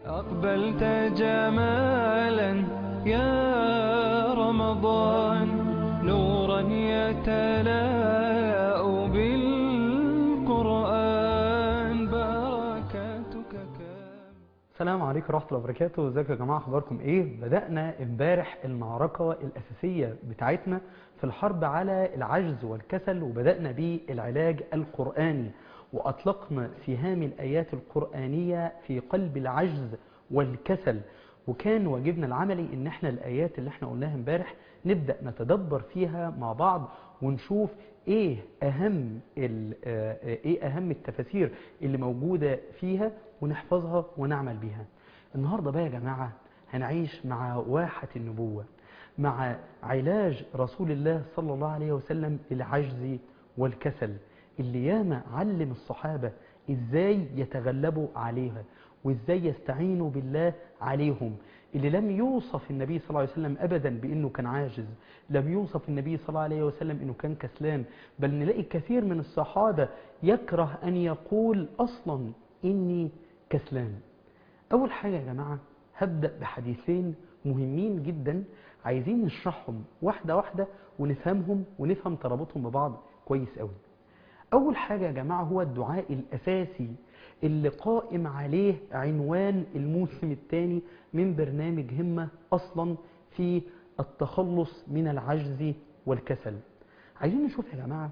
أقبلت جمالا يا رمضان نورا يتلاء بالقرآن بركاتك كام السلام عليكم ورحمة الله وبركاته ازيكم يا جماعة اخباركم ايه بدأنا امبارح المعركة الأساسية بتاعتنا في الحرب على العجز والكسل وبدأنا بالعلاج القرآني وأطلقنا سهام الآيات القرآنية في قلب العجز والكسل وكان واجبنا العملي ان احنا الآيات اللي احنا قلناها امبارح نبدأ نتدبر فيها مع بعض ونشوف ايه اهم ال- آه، ايه اهم التفاسير اللي موجودة فيها ونحفظها ونعمل بيها النهاردة بقى يا جماعة هنعيش مع واحة النبوة مع علاج رسول الله صلى الله عليه وسلم للعجز والكسل اللي ياما علم الصحابة ازاي يتغلبوا عليها وازاي يستعينوا بالله عليهم اللي لم يوصف النبي صلى الله عليه وسلم ابدا بانه كان عاجز لم يوصف النبي صلى الله عليه وسلم انه كان كسلان بل نلاقي كثير من الصحابة يكره ان يقول اصلا اني كسلان اول حاجة يا جماعة هبدأ بحديثين مهمين جدا عايزين نشرحهم واحدة واحدة ونفهمهم ونفهم ترابطهم ببعض كويس قوي أول حاجة يا جماعة هو الدعاء الأساسي اللي قائم عليه عنوان الموسم الثاني من برنامج همة أصلا في التخلص من العجز والكسل عايزين نشوف يا جماعة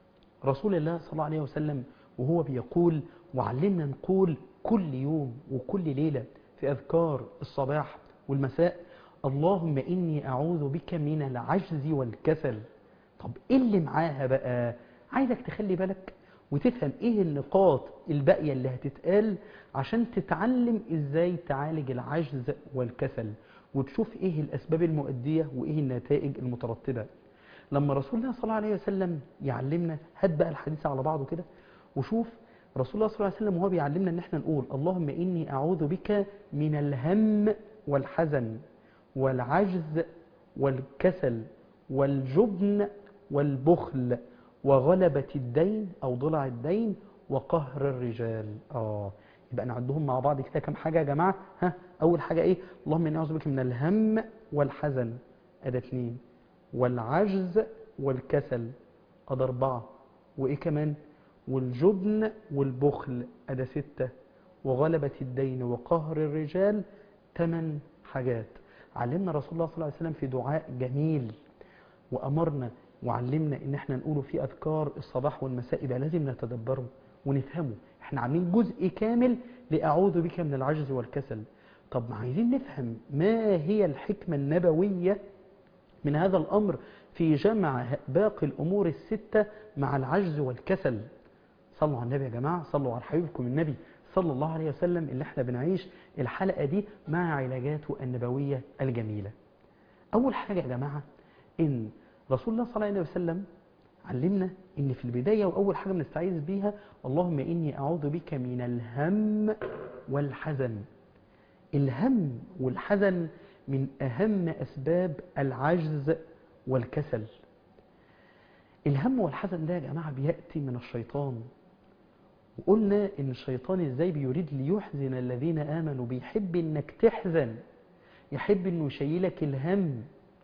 رسول الله صلى الله عليه وسلم وهو بيقول وعلمنا نقول كل يوم وكل ليلة في أذكار الصباح والمساء اللهم إني أعوذ بك من العجز والكسل طب إيه اللي معاها بقى عايزك تخلي بالك وتفهم إيه النقاط الباقية اللي هتتقال عشان تتعلم إزاي تعالج العجز والكسل وتشوف إيه الأسباب المؤدية وإيه النتائج المترتبة لما رسول الله صلى الله عليه وسلم يعلمنا هات بقى الحديث على بعضه كده وشوف رسول الله صلى الله عليه وسلم وهو بيعلمنا ان احنا نقول اللهم اني اعوذ بك من الهم والحزن والعجز والكسل والجبن والبخل وغلبة الدين او ضلع الدين وقهر الرجال اه يبقى نعدهم مع بعض كده كام حاجة يا جماعة ها اول حاجة ايه اللهم اني اعوذ بك من الهم والحزن ادي اتنين والعجز والكسل ادي اربعة وايه كمان والجبن والبخل أدا ستة وغلبة الدين وقهر الرجال ثمان حاجات علمنا رسول الله صلى الله عليه وسلم في دعاء جميل وأمرنا وعلمنا إن احنا نقوله في أذكار الصباح والمساء يبقى لازم نتدبره ونفهمه احنا عاملين جزء كامل لأعوذ بك من العجز والكسل طب ما عايزين نفهم ما هي الحكمة النبوية من هذا الأمر في جمع باقي الأمور الستة مع العجز والكسل صلوا على النبي يا جماعة صلوا على حبيبكم النبي صلى الله عليه وسلم اللي احنا بنعيش الحلقة دي مع علاجاته النبوية الجميلة أول حاجة يا جماعة إن رسول الله صلى الله عليه وسلم علمنا إن في البداية وأول حاجة بنستعيذ بيها اللهم إني أعوذ بك من الهم والحزن الهم والحزن من أهم أسباب العجز والكسل الهم والحزن ده يا جماعة بيأتي من الشيطان وقلنا ان الشيطان ازاي بيريد ليحزن الذين امنوا بيحب انك تحزن يحب انه يشيلك الهم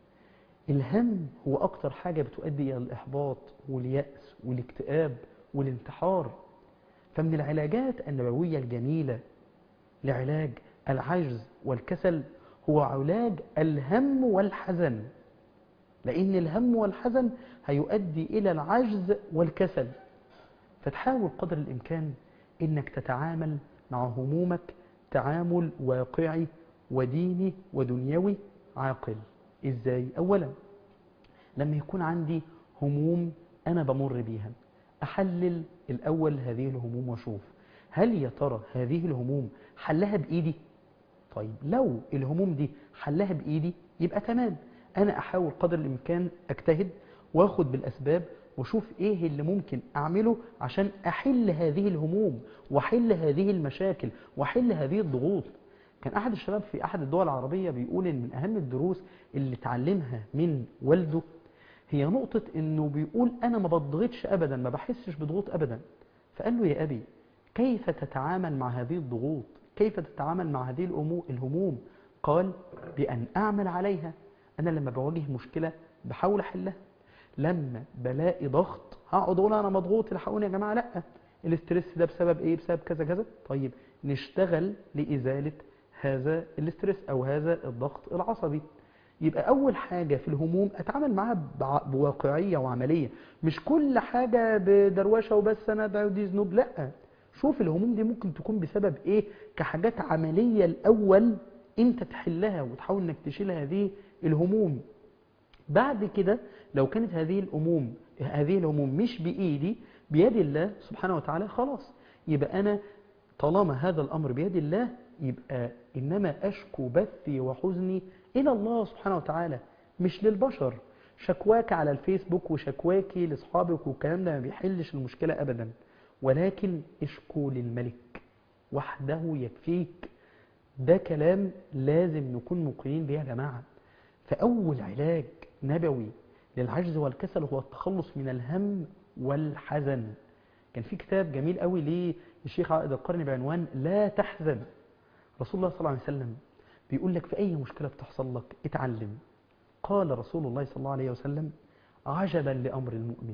الهم هو اكتر حاجة بتؤدي الى الاحباط واليأس والاكتئاب والانتحار فمن العلاجات النبوية الجميلة لعلاج العجز والكسل هو علاج الهم والحزن لأن الهم والحزن هيؤدي إلى العجز والكسل فتحاول قدر الإمكان إنك تتعامل مع همومك تعامل واقعي وديني ودنيوي عاقل إزاي؟ أولا لما يكون عندي هموم أنا بمر بيها أحلل الأول هذه الهموم وأشوف هل يا ترى هذه الهموم حلها بإيدي؟ طيب لو الهموم دي حلها بإيدي يبقى تمام أنا أحاول قدر الإمكان أجتهد وأخد بالأسباب وشوف إيه اللي ممكن أعمله عشان أحل هذه الهموم وأحل هذه المشاكل وأحل هذه الضغوط كان أحد الشباب في أحد الدول العربية بيقول إن من أهم الدروس اللي اتعلمها من والده هي نقطة إنه بيقول أنا ما بضغطش أبدا ما بحسش بضغوط أبدا فقال له يا أبي كيف تتعامل مع هذه الضغوط كيف تتعامل مع هذه الأمو- الهموم قال بأن أعمل عليها أنا لما بواجه مشكلة بحاول أحلها لما بلاقي ضغط هقعد اقول انا مضغوط الحقوني يا جماعه لا الاسترس ده بسبب ايه بسبب كذا كذا طيب نشتغل لازاله هذا الاسترس او هذا الضغط العصبي يبقى اول حاجه في الهموم اتعامل معاها بع- بواقعيه وعمليه مش كل حاجه بدروشه وبس انا ده دي ذنوب لا شوف الهموم دي ممكن تكون بسبب ايه كحاجات عمليه الاول انت تحلها وتحاول انك تشيل هذه الهموم بعد كده لو كانت هذه الأموم هذه الهموم مش بإيدي بيد الله سبحانه وتعالى خلاص يبقى أنا طالما هذا الأمر بيد الله يبقى إنما أشكو بثي وحزني إلى الله سبحانه وتعالى مش للبشر شكواك على الفيسبوك وشكواكي لأصحابك والكلام ده ما بيحلش المشكلة أبدا ولكن اشكو للملك وحده يكفيك ده كلام لازم نكون موقنين بيه يا جماعة فأول علاج نبوي للعجز والكسل هو التخلص من الهم والحزن كان في كتاب جميل قوي للشيخ عائد القرني بعنوان لا تحزن رسول الله صلى الله عليه وسلم بيقول لك في أي مشكلة بتحصل لك اتعلم قال رسول الله صلى الله عليه وسلم عجبا لأمر المؤمن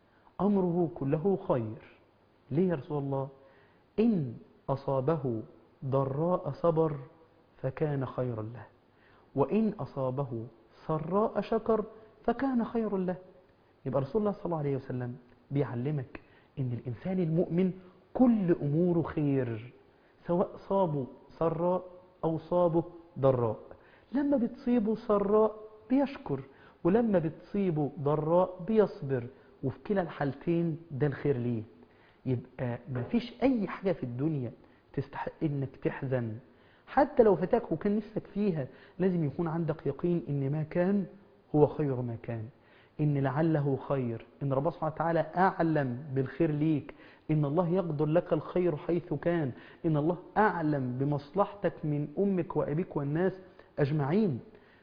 أمره كله خير ليه يا رسول الله إن أصابه ضراء صبر فكان خيرا له وإن أصابه سراء شكر فكان خير له يبقى رسول الله صلى الله عليه وسلم بيعلمك إن الإنسان المؤمن كل أموره خير سواء صابه سراء أو صابه ضراء لما بتصيبه سراء بيشكر ولما بتصيبه ضراء بيصبر وفي كلا الحالتين ده الخير ليه يبقى مفيش أي حاجة في الدنيا تستحق إنك تحزن حتى لو فتاك وكان نفسك فيها لازم يكون عندك يقين إن ما كان هو خير ما كان إن لعله خير إن ربنا سبحانه وتعالى أعلم بالخير ليك إن الله يقدر لك الخير حيث كان إن الله أعلم بمصلحتك من أمك وأبيك والناس أجمعين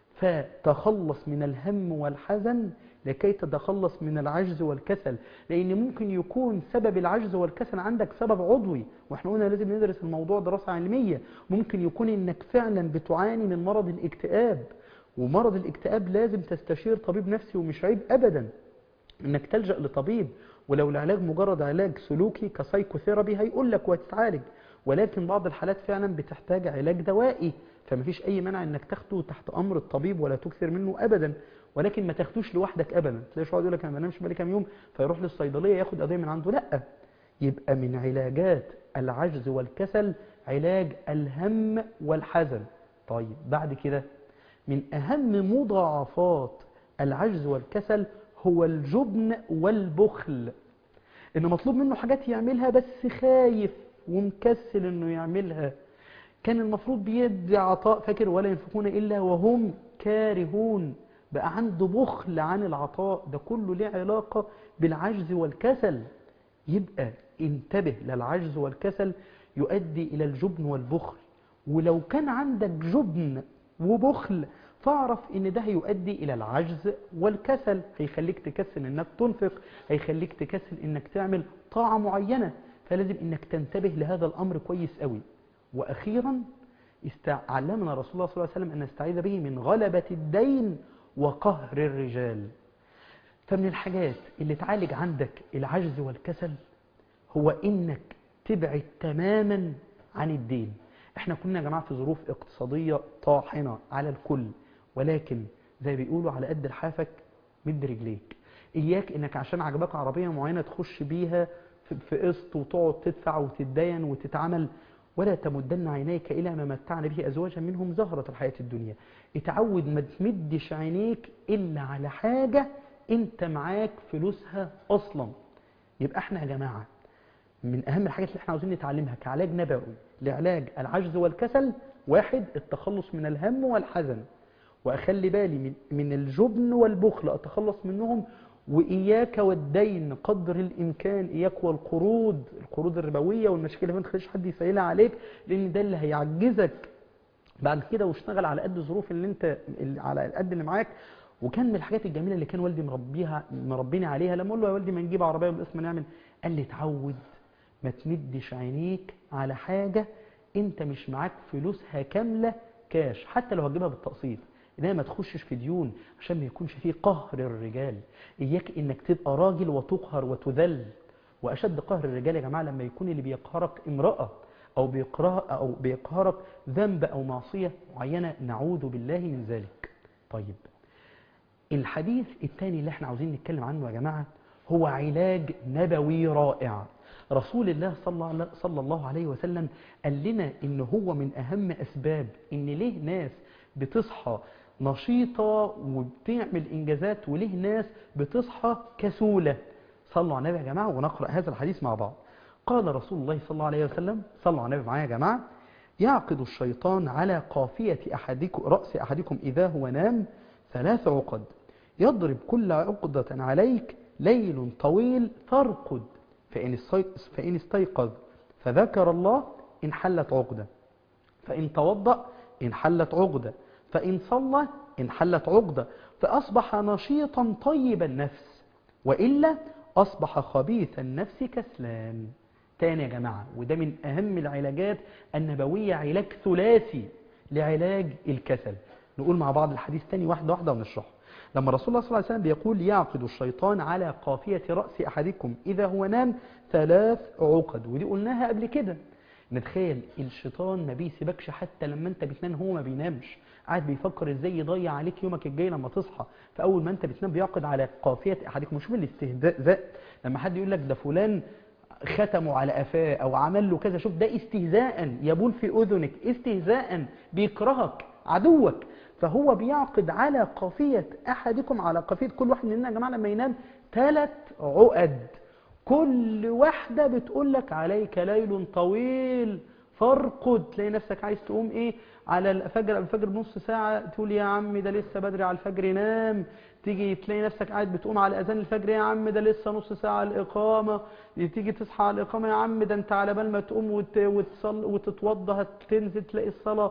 فتخلص من الهم والحزن لكي تتخلص من العجز والكسل لأن ممكن يكون سبب العجز والكسل عندك سبب عضوي وإحنا قلنا لازم ندرس الموضوع دراسة علمية ممكن يكون إنك فعلا بتعاني من مرض الاكتئاب ومرض الاكتئاب لازم تستشير طبيب نفسي ومش عيب أبدا إنك تلجأ لطبيب ولو العلاج مجرد علاج سلوكي كسايكوثيرابي هيقول لك وهتتعالج ولكن بعض الحالات فعلا بتحتاج علاج دوائي فمفيش أي مانع إنك تاخده تحت أمر الطبيب ولا تكثر منه أبدا ولكن ما تاخدوش لوحدك أبدا تلاقيش واحد يقول لك أنا ما بنامش بقالي كام يوم فيروح للصيدلية ياخد أدوية من عنده لا يبقى من علاجات العجز والكسل علاج الهم والحزن طيب بعد كده من أهم مضاعفات العجز والكسل هو الجبن والبخل إنه مطلوب منه حاجات يعملها بس خايف ومكسل إنه يعملها كان المفروض بيدي عطاء فاكر ولا ينفقون إلا وهم كارهون بقى عنده بخل عن العطاء ده كله ليه علاقة بالعجز والكسل يبقى انتبه للعجز والكسل يؤدي إلى الجبن والبخل ولو كان عندك جبن وبخل فاعرف ان ده هيؤدي الى العجز والكسل هيخليك تكسل انك تنفق هيخليك تكسل انك تعمل طاعة معينة فلازم انك تنتبه لهذا الامر كويس قوي واخيرا است- علمنا رسول الله صلى الله عليه وسلم ان نستعيذ به من غلبة الدين وقهر الرجال فمن الحاجات اللي تعالج عندك العجز والكسل هو انك تبعد تماما عن الدين احنا كنا يا جماعه في ظروف اقتصاديه طاحنه على الكل ولكن زي بيقولوا على قد لحافك مد رجليك اياك انك عشان عجبك عربيه معينه تخش بيها في- في قسط وتقعد تدفع وتتدين وتتعمل ولا تمدن عينيك الى ما متعنا به ازواجا منهم زهره الحياه الدنيا اتعود ما تمدش عينيك الا على حاجه انت معاك فلوسها اصلا يبقى احنا يا جماعه من أهم الحاجات اللي احنا عاوزين نتعلمها كعلاج نبوي لعلاج العجز والكسل واحد التخلص من الهم والحزن وأخلي بالي من, من الجبن والبخل أتخلص منهم وإياك والدين قدر الإمكان إياك والقروض القروض الربوية والمشاكل اللي ما تخليش حد يسيلها عليك لأن ده اللي هيعجزك بعد كده واشتغل على قد الظروف اللي انت اللي على قد اللي معاك وكان من الحاجات الجميله اللي كان والدي مربيها مربيني عليها لما اقول له يا والدي ما نجيب عربيه بالاسم نعمل قال لي اتعود ما تمدش عينيك على حاجه انت مش معاك فلوسها كاملة كاش حتى لو هتجيبها بالتقسيط انها ما تخشش في ديون عشان ما يكونش فيه قهر الرجال اياك انك تبقى راجل وتقهر وتذل واشد قهر الرجال يا جماعه لما يكون اللي بيقهرك امراه او بيقهرك او بيقهرك ذنب او معصيه معينه نعوذ بالله من ذلك طيب الحديث الثاني اللي احنا عاوزين نتكلم عنه يا جماعه هو علاج نبوي رائع رسول الله صلى صلى الله عليه وسلم قال لنا ان هو من اهم اسباب ان ليه ناس بتصحى نشيطة وبتعمل إنجازات وليه ناس بتصحى كسولة صلوا على النبي يا جماعة ونقرأ هذا الحديث مع بعض قال رسول الله صلى الله عليه وسلم صلوا على النبي معايا يا جماعة يعقد الشيطان على قافية أحدكم رأس أحدكم إذا هو نام ثلاث عقد يضرب كل عقدة عليك ليل طويل فارقد فإن فإن استيقظ فذكر الله انحلت عقدة فإن توضأ انحلت عقدة فإن صلى انحلت عقدة فأصبح نشيطا طيب النفس وإلا أصبح خبيث النفس كسلان تاني يا جماعة وده من أهم العلاجات النبوية علاج ثلاثي لعلاج الكسل نقول مع بعض الحديث تاني واحدة واحدة ونشرحه لما رسول الله صلى الله عليه وسلم بيقول يعقد الشيطان على قافية رأس أحدكم إذا هو نام ثلاث عقد ودي قلناها قبل كده نتخيل الشيطان ما بيسيبكش حتى لما انت بتنام هو ما بينامش قاعد بيفكر ازاي يضيع عليك يومك الجاي لما تصحى فاول ما انت بتنام بيعقد على قافيه احدكم شوف الاستهزاء لما حد يقول لك ده فلان ختمه على قفاه او عمل له كذا شوف ده استهزاء يبول في اذنك استهزاء بيكرهك عدوك فهو بيعقد على قافيه احدكم على قافيه كل واحد مننا يا جماعه لما ينام ثلاث عقد كل واحده بتقول لك عليك ليل طويل فارقد تلاقي نفسك عايز تقوم ايه على الفجر الفجر بنص ساعة تقول يا عم ده لسه بدري على الفجر نام تيجي تلاقي نفسك قاعد بتقوم على اذان الفجر يا عم ده لسه نص ساعة الإقامة تيجي تصحى على الإقامة يا عم ده انت على بال ما تقوم وت... وتصل... وتتوضى هتنزل تلاقي الصلاة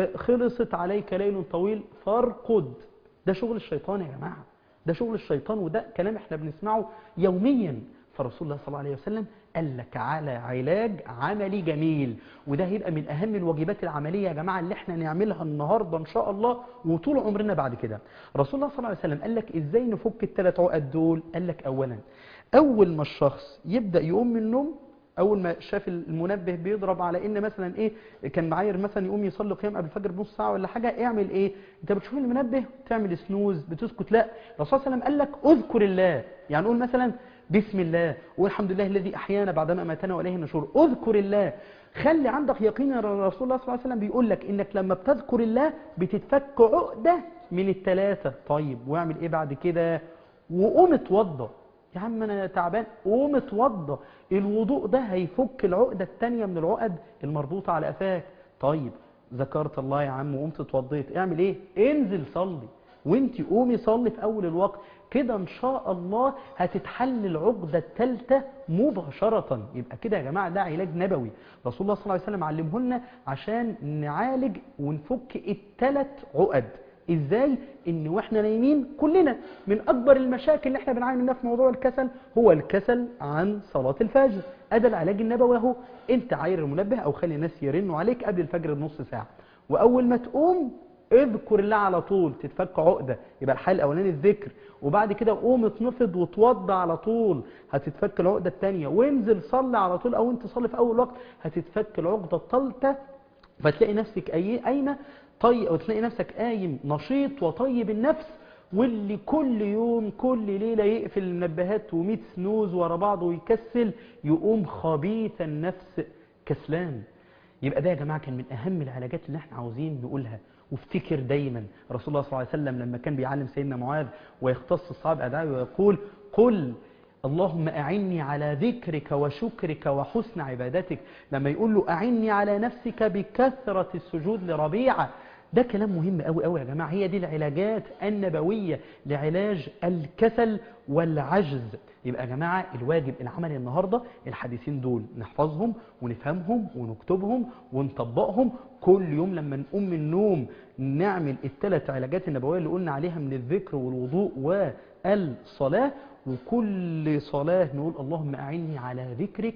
خلصت عليك ليل طويل فارقد ده شغل الشيطان يا جماعة ده شغل الشيطان وده كلام احنا بنسمعه يوميا فرسول الله صلى الله عليه وسلم قال لك على علاج عملي جميل وده هيبقى من أهم الواجبات العملية يا جماعة اللي احنا نعملها النهاردة إن شاء الله وطول عمرنا بعد كده رسول الله صلى الله عليه وسلم قال لك إزاي نفك الثلاث عقد دول قال لك أولا أول ما الشخص يبدأ يقوم من النوم اول ما شاف المنبه بيضرب على ان مثلا ايه كان معاير مثلا يقوم يصلي قيام قبل الفجر بنص ساعه ولا حاجه اعمل ايه انت بتشوف المنبه تعمل سنوز بتسكت لا الرسول صلى الله عليه وسلم قال لك اذكر الله يعني قول مثلا بسم الله والحمد لله الذي احيانا بعدما اماتنا واليه النشور اذكر الله خلي عندك يقين ان الرسول الله صلى الله عليه وسلم بيقول لك انك لما بتذكر الله بتتفك عقده من الثلاثه طيب واعمل ايه بعد كده وقوم اتوضى يا عم انا تعبان قوم اتوضى الوضوء ده هيفك العقده الثانيه من العقد المربوطه على قفاك طيب ذكرت الله يا عم وقمت اتوضيت اعمل ايه انزل صلي وانت قومي صلي في اول الوقت كده ان شاء الله هتتحل العقده الثالثه مباشره يبقى كده يا جماعه ده علاج نبوي رسول الله صلى الله عليه وسلم علمه لنا عشان نعالج ونفك الثلاث عقد ازاي ان واحنا نايمين كلنا من اكبر المشاكل اللي احنا بنعاني منها في موضوع الكسل هو الكسل عن صلاة الفجر ادى العلاج النبوي اهو انت عاير المنبه او خلي الناس يرنوا عليك قبل الفجر بنص ساعة واول ما تقوم اذكر الله على طول تتفك عقدة يبقى الحال الاولاني الذكر وبعد كده قوم اتنفض وتوضى على طول هتتفك العقدة الثانية وانزل صلي على طول او انت صلي في اول وقت هتتفك العقدة الثالثة فتلاقي نفسك اي اين طيب وتلاقي نفسك قايم نشيط وطيب النفس واللي كل يوم كل ليلة يقفل المنبهات و100 سنوز ورا بعض ويكسل يقوم خبيث النفس كسلان يبقى ده يا جماعة كان من أهم العلاجات اللي احنا عاوزين نقولها وافتكر دايما رسول الله صلى الله عليه وسلم لما كان بيعلم سيدنا معاذ ويختص الصحابة أدعي ويقول قل اللهم أعني على ذكرك وشكرك وحسن عبادتك لما يقول له أعني على نفسك بكثرة السجود لربيعة ده كلام مهم قوي قوي يا جماعة هي دي العلاجات النبوية لعلاج الكسل والعجز يبقى يا جماعة الواجب العملي النهاردة الحديثين دول نحفظهم ونفهمهم ونكتبهم ونطبقهم كل يوم لما نقوم من النوم نعمل الثلاث علاجات النبوية اللي قلنا عليها من الذكر والوضوء والصلاة وكل صلاة نقول اللهم أعني على ذكرك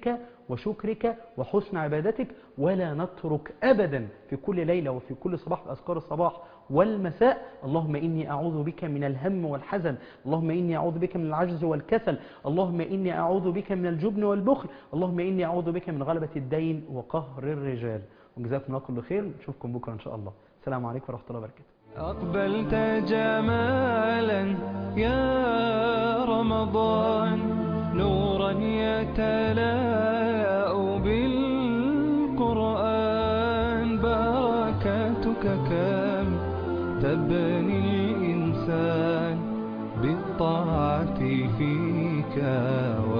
وشكرك وحسن عبادتك ولا نترك أبدا في كل ليلة وفي كل صباح أذكار الصباح والمساء اللهم إني أعوذ بك من الهم والحزن اللهم إني أعوذ بك من العجز والكسل اللهم إني أعوذ بك من الجبن والبخل اللهم إني أعوذ بك من غلبة الدين وقهر الرجال وجزاكم الله كل خير نشوفكم بكرة إن شاء الله السلام عليكم ورحمة الله وبركاته أقبلت جمالا يا رمضان نورا يتلاء بالقرآن بركاتك كم تبني الإنسان بالطاعة فيك